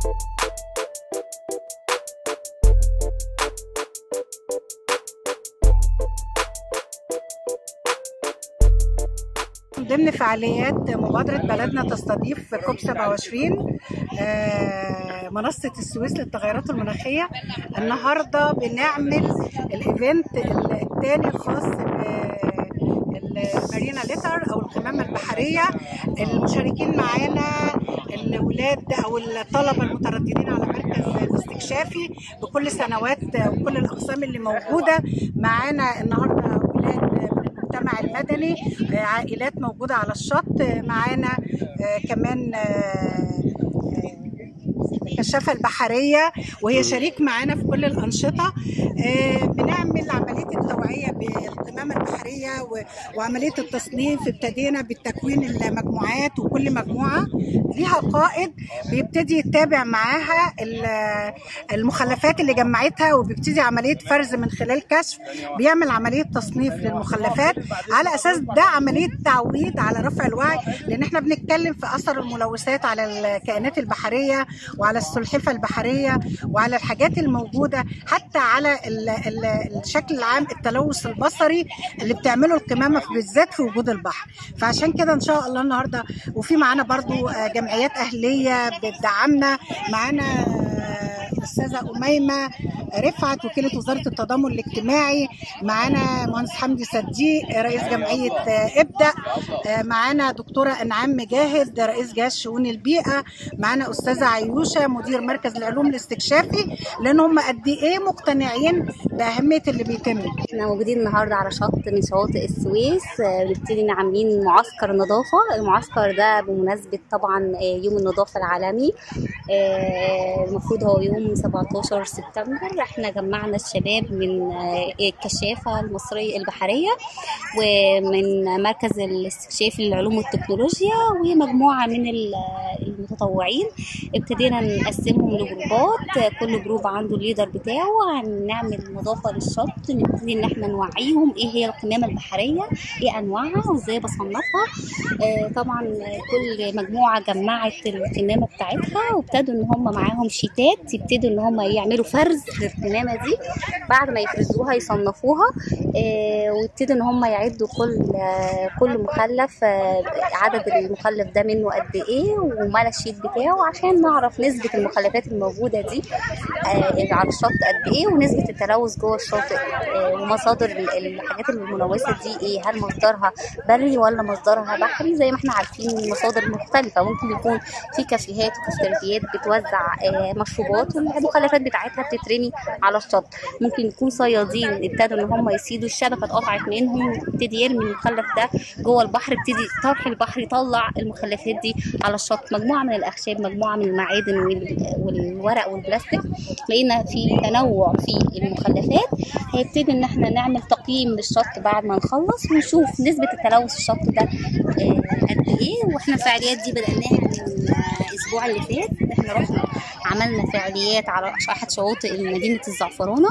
من ضمن فعاليات مبادرة بلدنا تستضيف كوب 27 آه، منصة السويس للتغيرات المناخية النهاردة بنعمل الايفنت الثاني الخاص بالمارينا ليتر او القمامة البحرية المشاركين معانا الولاد او الطلبة المترددين على مركز الاستكشافي بكل سنوات وكل الاقسام اللي موجودة معانا النهارده ولاد من المجتمع المدني آه، عائلات موجودة على الشط آه، معانا آه، كمان آه، الكشافة البحرية وهي شريك معانا في كل الأنشطة آه، بنعمل عملية التوعية بالقمامة البحرية و- وعملية التصنيف ابتدينا بالتكوين المجموعات وكل مجموعة ليها قائد بيبتدي يتابع معاها ال- المخلفات اللي جمعتها وبيبتدي عملية فرز من خلال كشف بيعمل عملية تصنيف للمخلفات على أساس ده عملية تعويض على رفع الوعي لأن احنا بنتكلم في أثر الملوثات على الكائنات البحرية وعلى السلحفة البحرية وعلى الحاجات الموجودة حتى على ال ال الشكل العام التلوث البصري اللي بتعمله القمامة في- بالذات في وجود البحر فعشان كده إن شاء الله النهاردة وفي معانا برضو آه، جمعيات أهلية بتدعمنا معانا آه، الأستاذة أميمة رفعت وكيلة وزارة التضامن الاجتماعي معانا مهندس حمدي صديق رئيس جمعية آه، ابدأ آه، معانا دكتورة انعام مجاهد رئيس جهاز شؤون البيئة معانا أستاذة عيوشة مدير مركز العلوم الاستكشافي لأن هم قد إيه مقتنعين بأهمية اللي بيتم احنا موجودين النهارده على شط من شواطئ السويس آه، بنبتدي عاملين معسكر نظافه المعسكر ده بمناسبه طبعا آه، يوم النظافه العالمي آه، المفروض هو يوم 17 سبتمبر احنا جمعنا الشباب من آه، الكشافه المصريه البحريه ومن مركز الاستكشاف للعلوم والتكنولوجيا ومجموعه من ال- المتطوعين ابتدينا نقسمهم لجروبات كل جروب عنده الليدر بتاعه هنعمل نظافه للشط نبتدي ان احنا نوعيهم ايه هي القمامه البحريه ايه انواعها وازاي بصنفها آه، طبعا كل مجموعه جمعت القمامه بتاعتها وابتدوا ان هم معاهم شيتات يبتدوا ان هم يعملوا فرز للقمامه دي بعد ما يفرزوها يصنفوها آه، ويبتدوا ان هم يعدوا كل آه، كل مخلف آه، عدد المخلف ده منه قد ايه ومدى الشيت بتاعه عشان نعرف نسبه المخلفات الموجوده دي آه، على الشط قد ايه ونسبه التلوث جوه الشاطئ آه، ومصادر ال- الحاجات الملوثه دي ايه هل مصدرها بري ولا مصدرها بحري زي ما احنا عارفين مصادر مختلفه ممكن يكون في كافيهات وكافتريات بتوزع آه، مشروبات والمخلفات بتاعتها بتترمي على الشط ممكن يكون صيادين ابتدوا ان هم يصيدوا الشبكه اتقطعت منهم ابتدي يرمي المخلف ده جوه البحر ابتدي طرح البحر يطلع المخلفات دي على الشط مجموعه من الاخشاب مجموعه من المعادن وال- والورق والبلاستيك لقينا في تنوع في المخلفات هيبتدي ان احنا نعمل تقييم للشط بعد ما نخلص ونشوف نسبه التلوث الشط ده آه، قد ايه واحنا الفعاليات دي بدأناها من آه، الاسبوع اللي فات احنا رحنا عملنا فعاليات على احد شواطئ مدينه الزعفرانه